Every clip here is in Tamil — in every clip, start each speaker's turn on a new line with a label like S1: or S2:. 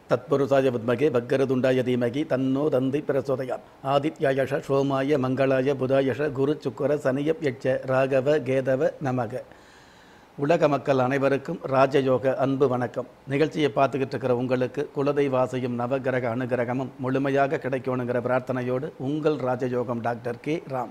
S1: தத்புருஷாய வித்மகே வக்கரதுண்டாய தீமகி தன்னோ தந்தி பிரசோதயாத் ஆதித்யாயஷ சோமாய மங்களாய புதாயஷ குரு சுக்கர சனியப் யட்ச ராகவ கேதவ நமக உலக மக்கள் அனைவருக்கும் ராஜயோக அன்பு வணக்கம் நிகழ்ச்சியை பார்த்துக்கிட்டு இருக்கிற உங்களுக்கு குலதெய்வாசையும் நவகிரக அனுகிரகமும் முழுமையாக கிடைக்கணுங்கிற பிரார்த்தனையோடு உங்கள் ராஜயோகம் டாக்டர் கே ராம்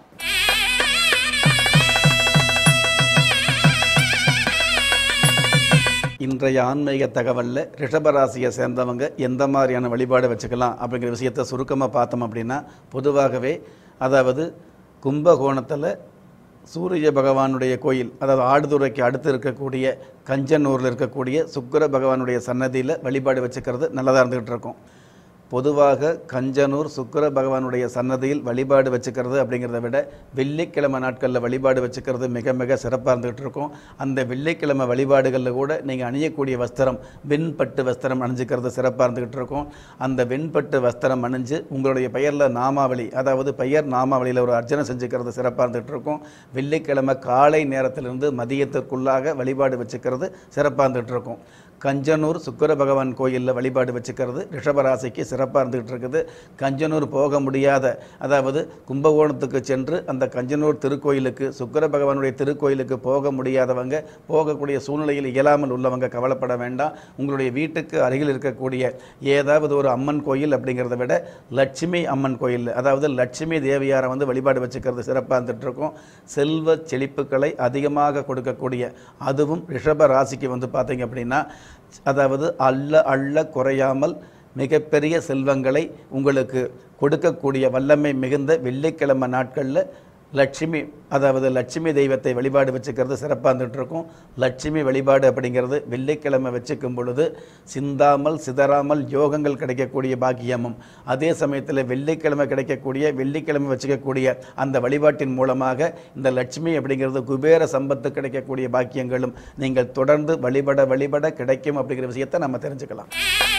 S1: இன்றைய ஆன்மீக தகவலில் ரிஷபராசியை சேர்ந்தவங்க எந்த மாதிரியான வழிபாடு வச்சுக்கலாம் அப்படிங்கிற விஷயத்தை சுருக்கமாக பார்த்தோம் அப்படின்னா பொதுவாகவே அதாவது கும்பகோணத்தில் சூரிய பகவானுடைய கோயில் அதாவது ஆடுதுறைக்கு அடுத்து இருக்கக்கூடிய கஞ்சனூரில் இருக்கக்கூடிய சுக்கிர பகவானுடைய சன்னதியில் வழிபாடு வச்சுக்கிறது நல்லதாக இருந்துகிட்டு இருக்கும் பொதுவாக கஞ்சனூர் சுக்கிர பகவானுடைய சன்னதியில் வழிபாடு வச்சுக்கிறது அப்படிங்கிறத விட வெள்ளிக்கிழமை நாட்களில் வழிபாடு வச்சுக்கிறது மிக மிக சிறப்பாக இருந்துகிட்டு இருக்கும் அந்த வெள்ளிக்கிழமை வழிபாடுகளில் கூட நீங்கள் அணியக்கூடிய வஸ்திரம் வெண்பட்டு வஸ்திரம் அணிஞ்சிக்கிறது சிறப்பாக இருந்துகிட்டு இருக்கும் அந்த வெண்பட்டு வஸ்திரம் அணிஞ்சு உங்களுடைய பெயரில் நாமாவளி அதாவது பெயர் நாமாவளியில் ஒரு அர்ச்சனை செஞ்சுக்கிறது சிறப்பாக இருந்துகிட்டு இருக்கும் வெள்ளிக்கிழமை காலை நேரத்திலிருந்து மதியத்திற்குள்ளாக வழிபாடு வச்சுக்கிறது சிறப்பாக இருந்துகிட்டு இருக்கும் கஞ்சனூர் சுக்கிர பகவான் கோயிலில் வழிபாடு வச்சுக்கிறது ரிஷபராசிக்கு சிறப்பாக இருந்துகிட்டு இருக்குது கஞ்சனூர் போக முடியாத அதாவது கும்பகோணத்துக்கு சென்று அந்த கஞ்சனூர் திருக்கோயிலுக்கு சுக்கிர பகவானுடைய திருக்கோயிலுக்கு போக முடியாதவங்க போகக்கூடிய சூழ்நிலையில் இயலாமல் உள்ளவங்க கவலைப்பட வேண்டாம் உங்களுடைய வீட்டுக்கு அருகில் இருக்கக்கூடிய ஏதாவது ஒரு அம்மன் கோயில் அப்படிங்கிறத விட லட்சுமி அம்மன் கோயில் அதாவது லட்சுமி தேவியாரை வந்து வழிபாடு வச்சுக்கிறது சிறப்பாக இருந்துட்டு இருக்கும் செல்வ செழிப்புகளை அதிகமாக கொடுக்கக்கூடிய அதுவும் ரிஷப ராசிக்கு வந்து பார்த்தீங்க அப்படின்னா அதாவது அள்ள அள்ள குறையாமல் மிகப்பெரிய செல்வங்களை உங்களுக்கு கொடுக்கக்கூடிய வல்லமை மிகுந்த வெள்ளிக்கிழமை நாட்களில் லட்சுமி அதாவது லட்சுமி தெய்வத்தை வழிபாடு வச்சுக்கிறது சிறப்பாக இருந்துகிட்டு இருக்கும் லட்சுமி வழிபாடு அப்படிங்கிறது வெள்ளிக்கிழமை வச்சுக்கும் பொழுது சிந்தாமல் சிதறாமல் யோகங்கள் கிடைக்கக்கூடிய பாக்கியமும் அதே சமயத்தில் வெள்ளிக்கிழமை கிடைக்கக்கூடிய வெள்ளிக்கிழமை வச்சுக்கக்கூடிய அந்த வழிபாட்டின் மூலமாக இந்த லட்சுமி அப்படிங்கிறது குபேர சம்பத்து கிடைக்கக்கூடிய பாக்கியங்களும் நீங்கள் தொடர்ந்து வழிபட வழிபட கிடைக்கும் அப்படிங்கிற விஷயத்தை நம்ம தெரிஞ்சுக்கலாம்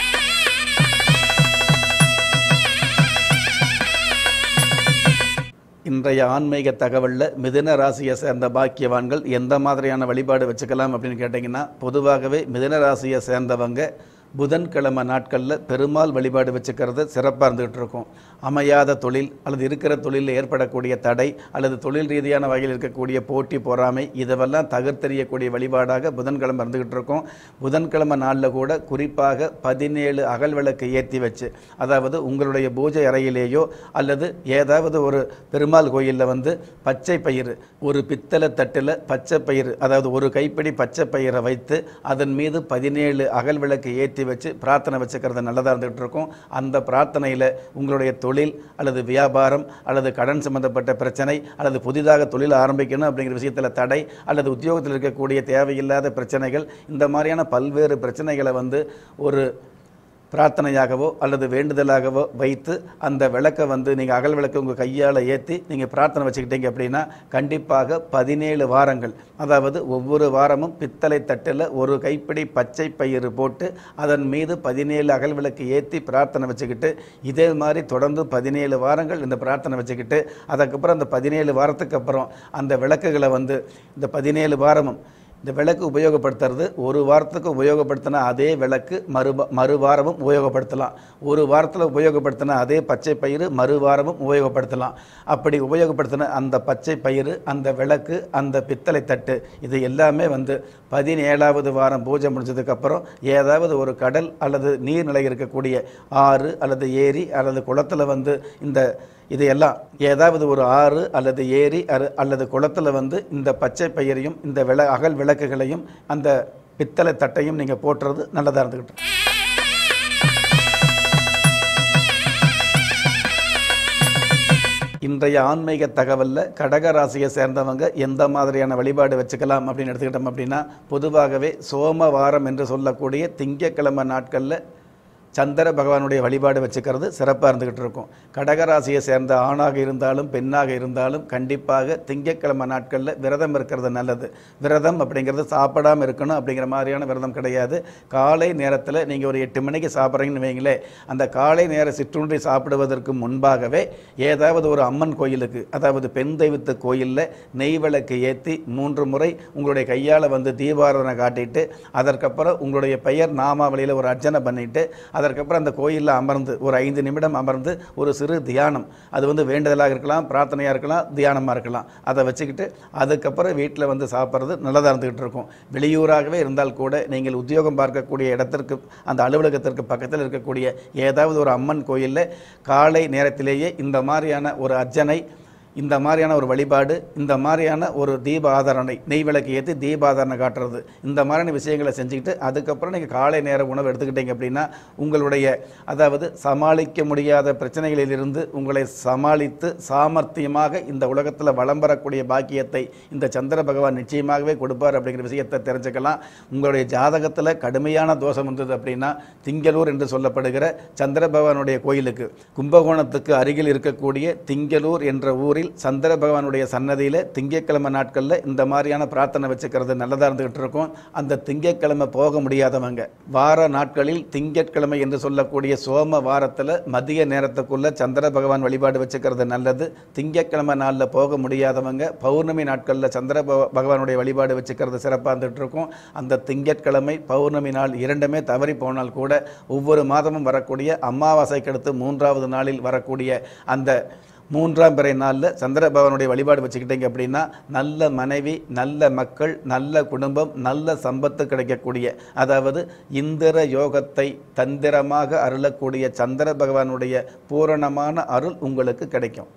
S1: இன்றைய ஆன்மீக தகவலில் மிதுன ராசியை சேர்ந்த பாக்கியவான்கள் எந்த மாதிரியான வழிபாடு வச்சுக்கலாம் அப்படின்னு கேட்டிங்கன்னா பொதுவாகவே மிதுன ராசியை சேர்ந்தவங்க புதன்கிழமை நாட்களில் பெருமாள் வழிபாடு வச்சுக்கிறது சிறப்பாக இருந்துகிட்டு இருக்கும் அமையாத தொழில் அல்லது இருக்கிற தொழிலில் ஏற்படக்கூடிய தடை அல்லது தொழில் ரீதியான வகையில் இருக்கக்கூடிய போட்டி பொறாமை இதெல்லாம் தகர்த்தெறியக்கூடிய வழிபாடாக புதன்கிழமை இருந்துகிட்டு இருக்கும் புதன்கிழமை நாளில் கூட குறிப்பாக பதினேழு அகல் விளக்கு ஏற்றி வச்சு அதாவது உங்களுடைய பூஜை அறையிலேயோ அல்லது ஏதாவது ஒரு பெருமாள் கோயிலில் வந்து பச்சை பயிறு ஒரு பித்தளை தட்டில் பச்சை பயிறு அதாவது ஒரு கைப்பிடி பச்சை பயிரை வைத்து அதன் மீது பதினேழு அகல் விளக்கு ஏற்றி வச்சு பிரார்த்தனை வச்சுக்கிறது நல்லதாக இருந்துகிட்டு இருக்கும் அந்த பிரார்த்தனையில் உங்களுடைய தொழில் அல்லது வியாபாரம் அல்லது கடன் சம்பந்தப்பட்ட பிரச்சனை அல்லது புதிதாக தொழில் ஆரம்பிக்கணும் அப்படிங்கிற விஷயத்தில் தடை அல்லது உத்தியோகத்தில் இருக்கக்கூடிய தேவையில்லாத பிரச்சனைகள் இந்த மாதிரியான பல்வேறு பிரச்சனைகளை வந்து ஒரு பிரார்த்தனையாகவோ அல்லது வேண்டுதலாகவோ வைத்து அந்த விளக்கை வந்து நீங்கள் அகல் விளக்கு உங்கள் கையால் ஏற்றி நீங்கள் பிரார்த்தனை வச்சுக்கிட்டீங்க அப்படின்னா கண்டிப்பாக பதினேழு வாரங்கள் அதாவது ஒவ்வொரு வாரமும் பித்தளை தட்டில் ஒரு கைப்பிடி பச்சை பயிறு போட்டு அதன் மீது பதினேழு அகல் விளக்கு ஏற்றி பிரார்த்தனை வச்சுக்கிட்டு இதே மாதிரி தொடர்ந்து பதினேழு வாரங்கள் இந்த பிரார்த்தனை வச்சுக்கிட்டு அதுக்கப்புறம் அந்த பதினேழு வாரத்துக்கு அப்புறம் அந்த விளக்குகளை வந்து இந்த பதினேழு வாரமும் இந்த விளக்கு உபயோகப்படுத்துறது ஒரு வாரத்துக்கு உபயோகப்படுத்தின அதே விளக்கு மறு மறு வாரமும் உபயோகப்படுத்தலாம் ஒரு வாரத்தில் உபயோகப்படுத்தின அதே பச்சை பயிறு மறு வாரமும் உபயோகப்படுத்தலாம் அப்படி உபயோகப்படுத்தின அந்த பச்சை பயிறு அந்த விளக்கு அந்த பித்தளை தட்டு இது எல்லாமே வந்து பதினேழாவது வாரம் பூஜை முடிஞ்சதுக்கப்புறம் ஏதாவது ஒரு கடல் அல்லது நீர்நிலை இருக்கக்கூடிய ஆறு அல்லது ஏரி அல்லது குளத்தில் வந்து இந்த இதையெல்லாம் ஏதாவது ஒரு ஆறு அல்லது ஏரி அரு- அல்லது குளத்தில் வந்து இந்த பச்சை பயிரையும் இந்த விள அகல் விளக்குகளையும் அந்த பித்தளை தட்டையும் நீங்கள் போட்டுறது நல்லதாக இருந்துக்கிட்டு இன்றைய ஆன்மீக தகவலில் கடக ராசியை சேர்ந்தவங்க எந்த மாதிரியான வழிபாடு வச்சுக்கலாம் அப்படின்னு எடுத்துக்கிட்டோம் அப்படின்னா பொதுவாகவே சோமவாரம் என்று சொல்லக்கூடிய திங்கட்கிழமை நாட்களில் சந்திர பகவானுடைய வழிபாடு வச்சுக்கிறது சிறப்பாக இருந்துக்கிட்டு இருக்கும் கடகராசியை சேர்ந்த ஆணாக இருந்தாலும் பெண்ணாக இருந்தாலும் கண்டிப்பாக திங்கட்கிழமை நாட்களில் விரதம் இருக்கிறது நல்லது விரதம் அப்படிங்கிறது சாப்பிடாமல் இருக்கணும் அப்படிங்கிற மாதிரியான விரதம் கிடையாது காலை நேரத்தில் நீங்கள் ஒரு எட்டு மணிக்கு சாப்பிட்றீங்கன்னு வைங்களேன் அந்த காலை நேர சிற்றுண்டி சாப்பிடுவதற்கு முன்பாகவே ஏதாவது ஒரு அம்மன் கோயிலுக்கு அதாவது பெண் தெய்வத்து கோயிலில் நெய் விளக்கு ஏற்றி மூன்று முறை உங்களுடைய கையால் வந்து தீபாராதனை காட்டிட்டு அதற்கப்புறம் உங்களுடைய பெயர் நாமாவளியில் ஒரு அர்ச்சனை பண்ணிட்டு அதற்கப்புறம் அந்த கோயிலில் அமர்ந்து ஒரு ஐந்து நிமிடம் அமர்ந்து ஒரு சிறு தியானம் அது வந்து வேண்டுதலாக இருக்கலாம் பிரார்த்தனையாக இருக்கலாம் தியானமாக இருக்கலாம் அதை வச்சுக்கிட்டு அதுக்கப்புறம் வீட்டில் வந்து சாப்பிட்றது நல்லதாக இருந்துகிட்டு இருக்கும் வெளியூராகவே இருந்தால் கூட நீங்கள் உத்தியோகம் பார்க்கக்கூடிய இடத்திற்கு அந்த அலுவலகத்திற்கு பக்கத்தில் இருக்கக்கூடிய ஏதாவது ஒரு அம்மன் கோயிலில் காலை நேரத்திலேயே இந்த மாதிரியான ஒரு அர்ச்சனை இந்த மாதிரியான ஒரு வழிபாடு இந்த மாதிரியான ஒரு தீப ஆதரணை நெய் விளக்கு ஏற்றி தீப ஆதரணை காட்டுறது இந்த மாதிரியான விஷயங்களை செஞ்சுக்கிட்டு அதுக்கப்புறம் நீங்கள் காலை நேர உணவு எடுத்துக்கிட்டீங்க அப்படின்னா உங்களுடைய அதாவது சமாளிக்க முடியாத பிரச்சனைகளிலிருந்து உங்களை சமாளித்து சாமர்த்தியமாக இந்த உலகத்தில் வளம் பெறக்கூடிய பாக்கியத்தை இந்த சந்திர பகவான் நிச்சயமாகவே கொடுப்பார் அப்படிங்கிற விஷயத்தை தெரிஞ்சுக்கலாம் உங்களுடைய ஜாதகத்தில் கடுமையான தோஷம் இருந்தது அப்படின்னா திங்களூர் என்று சொல்லப்படுகிற சந்திர பகவானுடைய கோயிலுக்கு கும்பகோணத்துக்கு அருகில் இருக்கக்கூடிய திங்களூர் என்ற ஊரில் சந்திர பகவானுடைய சன்னதியில் திங்கட்கிழமை நாட்களில் இந்த மாதிரியான பிரார்த்தனை வச்சுக்கிறது நல்லதாக இருந்துகிட்டு இருக்கும் அந்த திங்கட்கிழமை போக முடியாதவங்க வார நாட்களில் திங்கட்கிழமை என்று சொல்லக்கூடிய சோம வாரத்தில் மதிய நேரத்துக்குள்ள சந்திர பகவான் வழிபாடு வச்சுக்கிறது நல்லது திங்கட்கிழமை நாளில் போக முடியாதவங்க பௌர்ணமி நாட்களில் சந்திர பக- பகவானுடைய வழிபாடு வச்சுக்கிறது சிறப்பாக இருந்துகிட்டு இருக்கும் அந்த திங்கட்கிழமை பௌர்ணமி நாள் இரண்டுமே தவறி போனால் கூட ஒவ்வொரு மாதமும் வரக்கூடிய அமாவாசைக்கு அடுத்து மூன்றாவது நாளில் வரக்கூடிய அந்த மூன்றாம் பிறை நாளில் சந்திர பகவானுடைய வழிபாடு வச்சுக்கிட்டீங்க அப்படின்னா நல்ல மனைவி நல்ல மக்கள் நல்ல குடும்பம் நல்ல சம்பத்து கிடைக்கக்கூடிய அதாவது இந்திர யோகத்தை தந்திரமாக அருளக்கூடிய சந்திர பகவானுடைய பூரணமான அருள் உங்களுக்கு கிடைக்கும்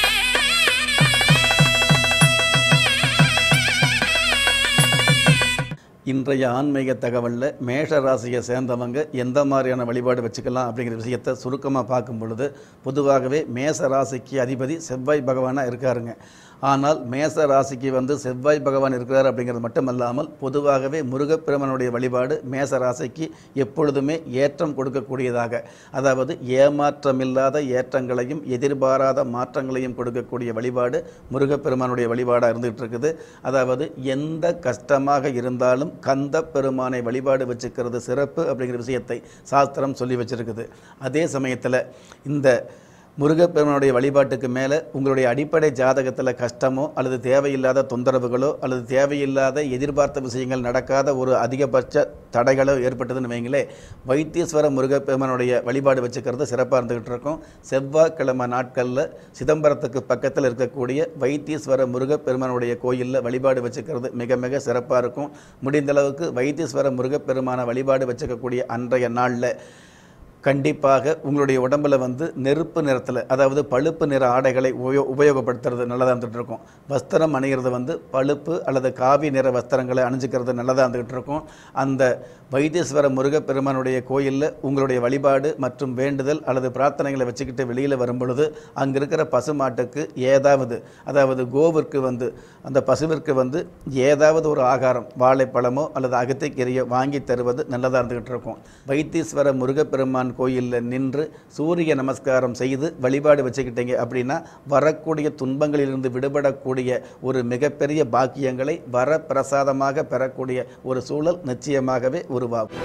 S1: இன்றைய ஆன்மீக தகவலில் மேஷ ராசியை சேர்ந்தவங்க எந்த மாதிரியான வழிபாடு வச்சுக்கலாம் அப்படிங்கிற விஷயத்தை சுருக்கமாக பார்க்கும் பொழுது பொதுவாகவே மேச ராசிக்கு அதிபதி செவ்வாய் பகவானாக இருக்காருங்க ஆனால் மேச ராசிக்கு வந்து செவ்வாய் பகவான் இருக்கிறார் அப்படிங்கிறது மட்டுமல்லாமல் பொதுவாகவே முருகப்பெருமனுடைய வழிபாடு மேச ராசிக்கு எப்பொழுதுமே ஏற்றம் கொடுக்கக்கூடியதாக அதாவது ஏமாற்றமில்லாத ஏற்றங்களையும் எதிர்பாராத மாற்றங்களையும் கொடுக்கக்கூடிய வழிபாடு முருகப்பெருமானுடைய வழிபாடாக இருந்துகிட்டு இருக்குது அதாவது எந்த கஷ்டமாக இருந்தாலும் கந்த பெருமானை வழிபாடு வச்சுக்கிறது சிறப்பு அப்படிங்கிற விஷயத்தை சாஸ்திரம் சொல்லி வச்சிருக்குது அதே சமயத்தில் இந்த முருகப்பெருமானுடைய வழிபாட்டுக்கு மேலே உங்களுடைய அடிப்படை ஜாதகத்தில் கஷ்டமோ அல்லது தேவையில்லாத தொந்தரவுகளோ அல்லது தேவையில்லாத எதிர்பார்த்த விஷயங்கள் நடக்காத ஒரு அதிகபட்ச தடைகளோ ஏற்பட்டதுன்னு வைங்களே வைத்தீஸ்வர முருகப்பெருமானுடைய வழிபாடு வச்சுக்கிறது சிறப்பாக இருந்துகிட்டு இருக்கும் செவ்வாய்க்கிழமை நாட்களில் சிதம்பரத்துக்கு பக்கத்தில் இருக்கக்கூடிய வைத்தீஸ்வர முருகப்பெருமானுடைய கோயிலில் வழிபாடு வச்சுக்கிறது மிக மிக சிறப்பாக இருக்கும் முடிந்த அளவுக்கு வைத்தீஸ்வர முருகப்பெருமான வழிபாடு வச்சுக்கக்கூடிய அன்றைய நாளில் கண்டிப்பாக உங்களுடைய உடம்புல வந்து நெருப்பு நிறத்தில் அதாவது பழுப்பு நிற ஆடைகளை உபயோ உபயோகப்படுத்துறது நல்லதாக இருந்துகிட்டு இருக்கும் வஸ்திரம் அணிகிறது வந்து பழுப்பு அல்லது காவி நிற வஸ்திரங்களை அணிஞ்சுக்கிறது நல்லதாக இருந்துகிட்டு இருக்கும் அந்த வைத்தீஸ்வர முருகப்பெருமானுடைய கோயிலில் உங்களுடைய வழிபாடு மற்றும் வேண்டுதல் அல்லது பிரார்த்தனைகளை வச்சுக்கிட்டு வெளியில் வரும் பொழுது அங்கே இருக்கிற பசுமாட்டுக்கு ஏதாவது அதாவது கோவிற்கு வந்து அந்த பசுவிற்கு வந்து ஏதாவது ஒரு ஆகாரம் வாழைப்பழமோ அல்லது அகத்திக்கீரையோ வாங்கி தருவது நல்லதாக இருந்துகிட்டு இருக்கும் வைத்தீஸ்வர முருகப்பெருமான் கோயிலில் நின்று சூரிய நமஸ்காரம் செய்து வழிபாடு வச்சுக்கிட்டீங்க அப்படின்னா வரக்கூடிய துன்பங்களிலிருந்து விடுபடக்கூடிய ஒரு மிகப்பெரிய பாக்கியங்களை வரப்பிரசாதமாக பெறக்கூடிய ஒரு சூழல் நிச்சயமாகவே உருவாகும்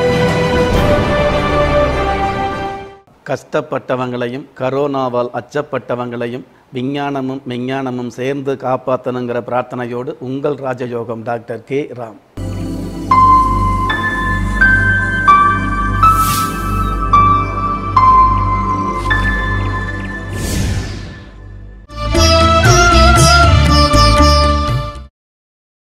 S1: கஷ்டப்பட்டவங்களையும் கரோனாவால் அச்சப்பட்டவங்களையும் விஞ்ஞானமும் விஞ்ஞானமும் சேர்ந்து காப்பாற்றணுங்கிற பிரார்த்தனையோடு உங்கள் ராஜயோகம் டாக்டர் கே ராம்